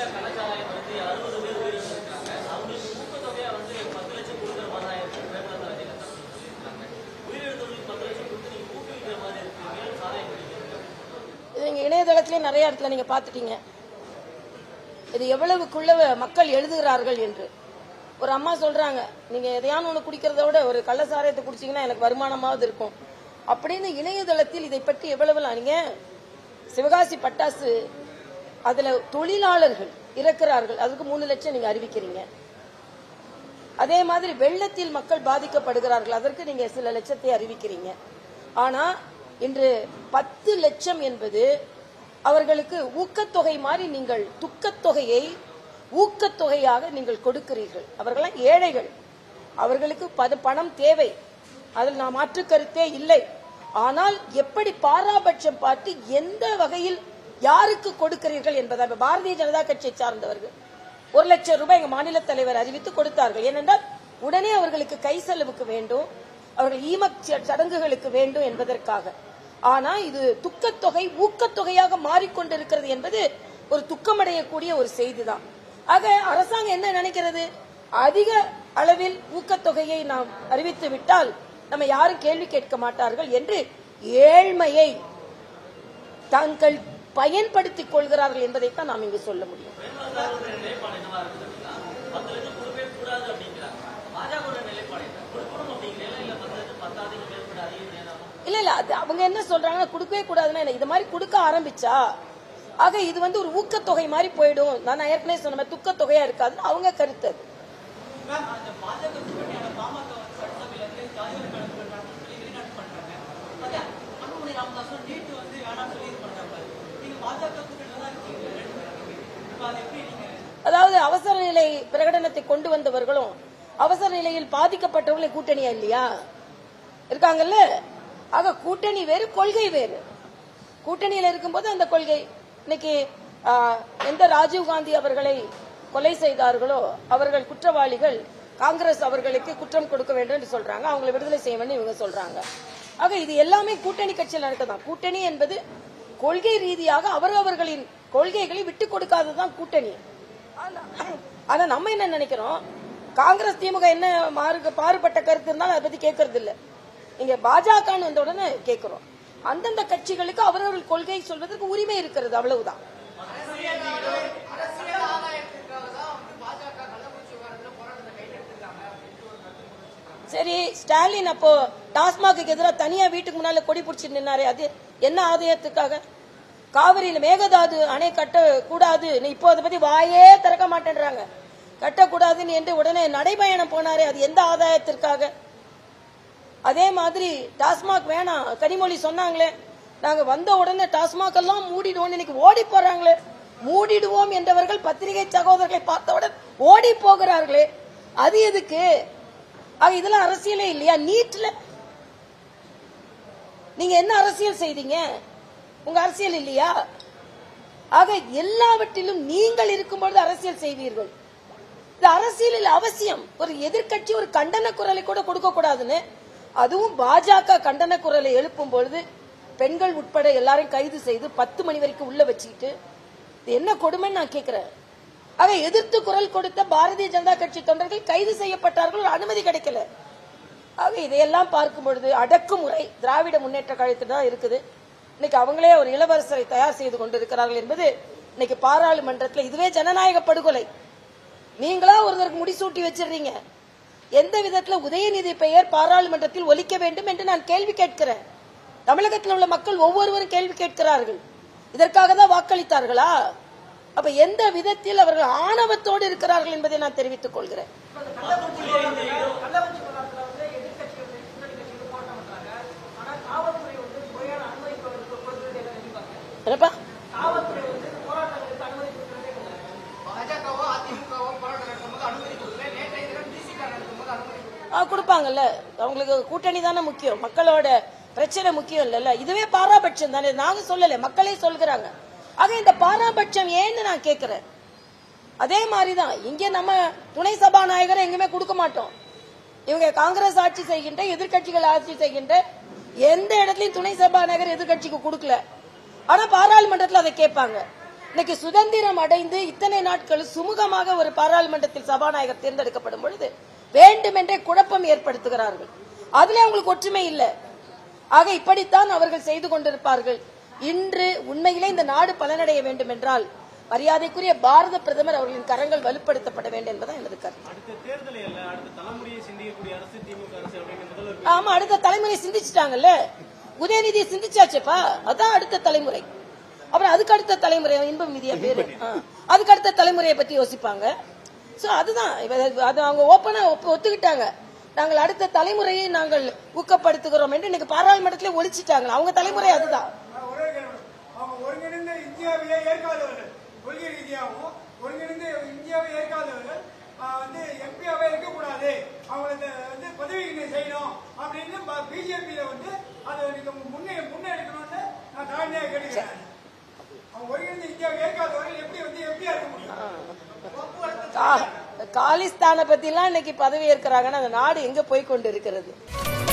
கள்ளச்சாராயம் வந்து அறுபது பேர் உயிரிழந்து இருக்காங்க அவங்களுக்கு ஊக்கத்தொகையா வந்து பத்து லட்சம் கொடுக்குற மாதிரி தான் இருக்கு பிரேமலதா ரஜினிகாந்த் சொல்லியிருக்காங்க உயிரிழந்தவங்களுக்கு பத்து லட்சம் கொடுத்து நீங்க ஊக்குவிக்கிற மாதிரி இருக்கு மேலும் சாராயம் குடிக்கிறீங்க இது நீங்க இணையதளத்திலே நிறைய இடத்துல நீங்க பாத்துட்டீங்க இது எவ்வளவுக்குள்ள மக்கள் எழுதுகிறார்கள் என்று ஒரு அம்மா சொல்றாங்க நீங்க எதையான ஒண்ணு குடிக்கிறத விட ஒரு கள்ள சாராயத்தை குடிச்சீங்கன்னா எனக்கு வருமானமாவது இருக்கும் அப்படின்னு இணையதளத்தில் இதை பற்றி எவ்வளவு நீங்க சிவகாசி பட்டாசு அதுல தொழிலாளர்கள் இறக்கிறார்கள் அதுக்கு மூணு லட்சம் நீங்க அறிவிக்கிறீங்க அதே மாதிரி வெள்ளத்தில் மக்கள் பாதிக்கப்படுகிறார்கள் அதற்கு நீங்க சில லட்சத்தை அறிவிக்கிறீங்க ஆனா இன்று பத்து லட்சம் என்பது அவர்களுக்கு ஊக்கத்தொகை மாதிரி நீங்கள் துக்கத்தொகையை ஊக்கத்தொகையாக நீங்கள் கொடுக்கிறீர்கள் அவர்களெல்லாம் ஏழைகள் அவர்களுக்கு பத- பணம் தேவை அதில் நான் மாற்று கருத்தே இல்லை ஆனால் எப்படி பாராபட்சம் பார்த்து எந்த வகையில் யாருக்கு கொடுக்கிறீர்கள் என்பதை இப்ப பாரதிய ஜனதா கட்சியை சார்ந்தவர்கள் ஒரு லட்சம் ரூபாய் எங்க மாநில தலைவர் அறிவித்து கொடுத்தார்கள் ஏனென்றால் உடனே அவர்களுக்கு கை செலவுக்கு வேண்டும் அவர்கள் ஈமக் ச- சடங்குகளுக்கு வேண்டும் என்பதற்காக ஆனா இது துக்கத்தொகை ஊக்கத்தொகையாக மாறிக்கொண்டிருக்கிறது என்பது ஒரு துக்கமடையக்கூடிய ஒரு செய்திதான் ஆக அரசாங்கம் என்ன நினைக்கிறது அதிக அளவில் ஊக்கத்தொகையை நாம் அறிவித்து விட்டால் நம்ம யாரும் கேள்வி கேட்க மாட்டார்கள் என்று ஏழ்மையை தாங்கள் பயன்படுத்திக் கொள்கிறார்கள் என்பதைத்தான் நாம் இங்கு சொல்ல முடியும் பிரேமலதாவுடைய நிலைப்பாடு என்னவா இருக்குது அப்படின்னா பத்து லட்சம் கொடுக்கவே கூடாது அப்படிங்கிறாங்க பாஜக நிலைப்பாடு என்ன கொடுக்கணும் அப்படிங்கிறீங்களா இல்ல பத்து லட்சம் பத்தாதுக்கு மேற்பட அதிகம் வேணாமா இல்ல இல்ல அது அவங்க என்ன சொல்றாங்கன்னா கொடுக்கவே கூடாதுன்னா என்ன, இது மாதிரி கொடுக்க ஆரம்பிச்சா ஆக இது வந்து ஒரு ஊக்கத்தொகை மாதிரி போயிடும் நான் ஏற்கனவே சொன்ன மாதிரி துக்கத்தொகையா இருக்காதுன்னு அவங்க கருத்து அது மேம் அந்த பாஜக கூட்டணியான பாமக வந்து சட்டசபையில இருந்து ஜாதிவாரி கணக்கு நடத்தி சொல்லி வெளிநாட்டு பண்றாங்க அதே அன்புமணி ராமதாஸும் நீட் வந்து வேணாம்னு சொல்லி இது பண்றாங்க நீங்க பாஜக கூட்டணியில தான் இருக்கீங்க ரெண்டு பேருமே இப்ப அது எப்படி நீங்க அதாவது அவசர நிலை பிரகடனத்தை கொண்டு வந்தவர்களும் அவசர நிலையில் பாதிக்கப்பட்டவர்களை கூட்டணியா இல்லையா இருக்காங்கல்ல ஆக கூட்டணி வேறு கொள்கை வேறு கூட்டணியில இருக்கும்போது அந்த கொள்கை இன்னைக்கு ஆ, எந்த ராஜீவ் காந்தி அவர்களை கொலை செய்தார்களோ அவர்கள் குற்றவாளிகள் காங்கிரஸ் அவர்களுக்கு குற்றம் கொடுக்க வேண்டும் என்று சொல்றாங்க அவங்களை விடுதலை செய்ய வேண்டும் இவங்க சொல்றாங்க ஆக இது எல்லாமே கூட்டணி கட்சியில் நடக்கதான் கூட்டணி என்பது கொள்கை ரீதியாக அவரவர்களின் கொள்கைகளை விட்டு கொடுக்காததுதான் கூட்டணி ஆனா- ஆனா நம்ம என்ன நினைக்கிறோம் காங்கிரஸ் திமுக என்ன மாறு பாறுபட்ட கருத்து இருந்தாலும் அதை பத்தி கேட்கறது இல்ல இங்க பாஜகன்னு வந்த உடனே கேட்கிறோம் அந்தந்த கட்சிகளுக்கு அவரவர்கள் கொள்கை சொல்வதற்கு உரிமை இருக்கிறது அவ்வளவுதான் சரி ஸ்டாலின் அப்போ டாஸ்மாக்கு எதிராக தனியா வீட்டுக்கு முன்னால கொடி பிடிச்சிட்டு நின்னாரே அது என்ன ஆதாயத்துக்காக காவிரியில மேகதாது அணை கட்ட கூடாது நீ இப்போ அதை பத்தி வாயே திறக்க மாட்டேன்றாங்க கட்டக்கூடாதுன்னு என்று உடனே நடைபயணம் போனாரே அது எந்த ஆதாயத்திற்காக அதே மாதிரி டாஸ்மாக் வேணாம் கனிமொழி சொன்னாங்களே நாங்க வந்த உடனே டாஸ்மாக் எல்லாம் மூடிடுவோம் இன்னைக்கு ஓடி போறாங்களே மூடிடுவோம் என்றவர்கள் பத்திரிகை சகோதரர்களை பார்த்தவுடன் ஓடி போகிறார்களே அது எதுக்கு ஆக இதெல்லாம் அரசியலே இல்லையா நீட்ல நீங்க என்ன அரசியல் செய்தீங்க உங்க அரசியல் இல்லையா ஆக எல்லாவற்றிலும் நீங்கள் இருக்கும்பொழுது அரசியல் செய்வீர்கள் இது அரசியலில் அவசியம் ஒரு எதிர்க்கட்சி ஒரு கண்டன குரலை கூட கொடுக்க கூடாதுன்னு அதுவும் பாஜக கண்டன குரலை எழுப்பும் பொழுது பெண்கள் உட்பட எல்லாரையும் கைது செய்து பத்து மணி வரைக்கும் உள்ள வச்சுக்கிட்டு இது என்ன கொடுமைன்னு நான் கேட்கிறேன் ஆக எதிர்த்து குரல் கொடுத்த பாரதிய ஜனதா கட்சி தொண்டர்கள் கைது செய்யப்பட்டார்கள் ஒரு அனுமதி கிடைக்கல ஆக இதையெல்லாம் பார்க்கும் பொழுது அடக்குமுறை திராவிட முன்னேற்ற கழகத்தில் தான் இருக்குது இன்னைக்கு அவங்களே ஒரு இளவரசரை தயார் செய்து கொண்டிருக்கிறார்கள் என்பது இன்னைக்கு பாராளுமன்றத்தில் இதுவே ஜனநாயக படுகொலை நீங்களா ஒருத்தருக்கு முடிசூட்டி வச்சிடுறீங்க எந்த விதத்துல உதயநிதி பெயர் பாராளுமன்றத்தில் ஒலிக்க வேண்டும் என்று நான் கேள்வி கேட்கிறேன் தமிழகத்தில் உள்ள மக்கள் ஒவ்வொருவரும் கேள்வி கேட்கிறார்கள் இதற்காக தான் வாக்களித்தார்களா அப்ப எந்த விதத்தில் அவர்கள் ஆணவத்தோடு இருக்கிறார்கள் என்பதை நான் தெரிவித்துக் கொள்கிறேன் கள்ளக்குறிச்சி விவகாரத்துல வந்து எதிர்க்கட்சிகள் வந்து கூட்டணி கட்சிகள் போராட்டம் பண்றாங்க ஆனா காவல்துறை வந்து முறையான அனுமதி கொடுக்க- கொடுக்கறது எல்லாம் எதிர்பார்க்க என்னப்பா காவல்துறை வந்து போராட்டங்களுக்கு அனுமதி கொடுக்கறதே இல்லை பாஜகவோ அதிமுகவோ போராட்டம் நடத்தும்போது அனுமதி கொடுக்கல நேற்றைய தினம் டிசிக நடத்தும்போது அனுமதி கொடுக்கல ஆ, கொடுப்பாங்கல்ல அவங்களுக்கு கூட்டணி தானே முக்கியம் மக்களோட பிரச்சனை முக்கியம் இல்லைல்ல இதுவே பாராபட்சம் தானே நாங்க சொல்லல மக்களே சொல்கிறாங்க ஆக இந்த பாராபட்சம் ஏன்னு நான் கேட்கிறேன் அதே மாதிரிதான் இங்க நம்ம துணை சபாநாயகரை எங்குமே கொடுக்க மாட்டோம் இவங்க காங்கிரஸ் ஆட்சி செய்கின்ற எதிர்க்கட்சிகள் ஆட்சி செய்கின்ற எந்த இடத்துலயும் துணை சபாநாயகர் எதிர்க்கட்சிக்கு கொடுக்கல ஆனா பாராளுமன்றத்துல அதை கேட்பாங்க இன்னைக்கு சுதந்திரம் அடைந்து இத்தனை நாட்கள் சுமூகமாக ஒரு பாராளுமன்றத்தில் சபாநாயகர் தேர்ந்தெடுக்கப்படும் பொழுது வேண்டுமென்றே குழப்பம் ஏற்படுத்துகிறார்கள் அதுல அவங்களுக்கு ஒற்றுமை இல்லை ஆக இப்படித்தான் அவர்கள் செய்து கொண்டிருப்பார்கள் இன்று உண்மையிலே இந்த நாடு பலனடைய வேண்டும் என்றால் மரியாதைக்குரிய பாரத பிரதமர் அவர்களின் கரங்கள் வலுப்படுத்தப்பட வேண்டும் என்பதுதான் எனது கருத்து அடுத்த தேர்தலை அல்ல அடுத்த தலைமுறையை சிந்திக்கக்கூடிய அரசு திமுக அரசு அப்படின்னு முதல்வர் ஆமா அடுத்த தலைமுறை சிந்திச்சுட்டாங்கல்ல உதயநிதி சிந்திச்சாச்சுப்பா அதான் அடுத்த தலைமுறை அப்புறம் அதுக்கு அடுத்த தலைமுறை இன்பம் நிதியா பேரு ஆ. அதுக்கு அடுத்த தலைமுறையை பத்தி யோசிப்பாங்க சோ அதுதான் இவ- அது அவங்க ஓப்பனா ஒத்துக்கிட்டாங்க நாங்கள் அடுத்த தலைமுறையை நாங்கள் ஊக்கப்படுத்துகிறோம் என்று இன்னைக்கு பாராளுமன்றத்திலே ஒழிச்சிட்டாங்க அவங்க தலைமுறை அதுதான் நான் ஒரே கேள்வி. அவங்க ஒருங்கிணைந்த இந்தியாவையே ஏற்காதவர்கள் கொள்கை ரீதியாகவும் ஒருங்கிணைந்த இந்தியாவை ஏற்காதவர்கள் ஆஹ், வந்து எம்பியாவே இருக்கக்கூடாது அவங்களுக்கு வந்து பதவி செய்யணும் அப்படின்னு பிஜேபியில வந்து அதை நீங்க முன்னே முன்னெடுக்கணும்னு நான் தாழ்மையாக கேட்டுக்கிறேன் அவங்க ஒருங்கிணைந்த இந்தியாவை ஏற்காதவர்கள் எப்படி வந்து எம்பியா இருக்க முடியும் கா- காலிஸ்தானை பத்தி எல்லாம் இன்னைக்கு பதவி ஏற்கிறாங்கன்னா அந்த நாடு எங்க போய் கொண்டு இருக்கிறது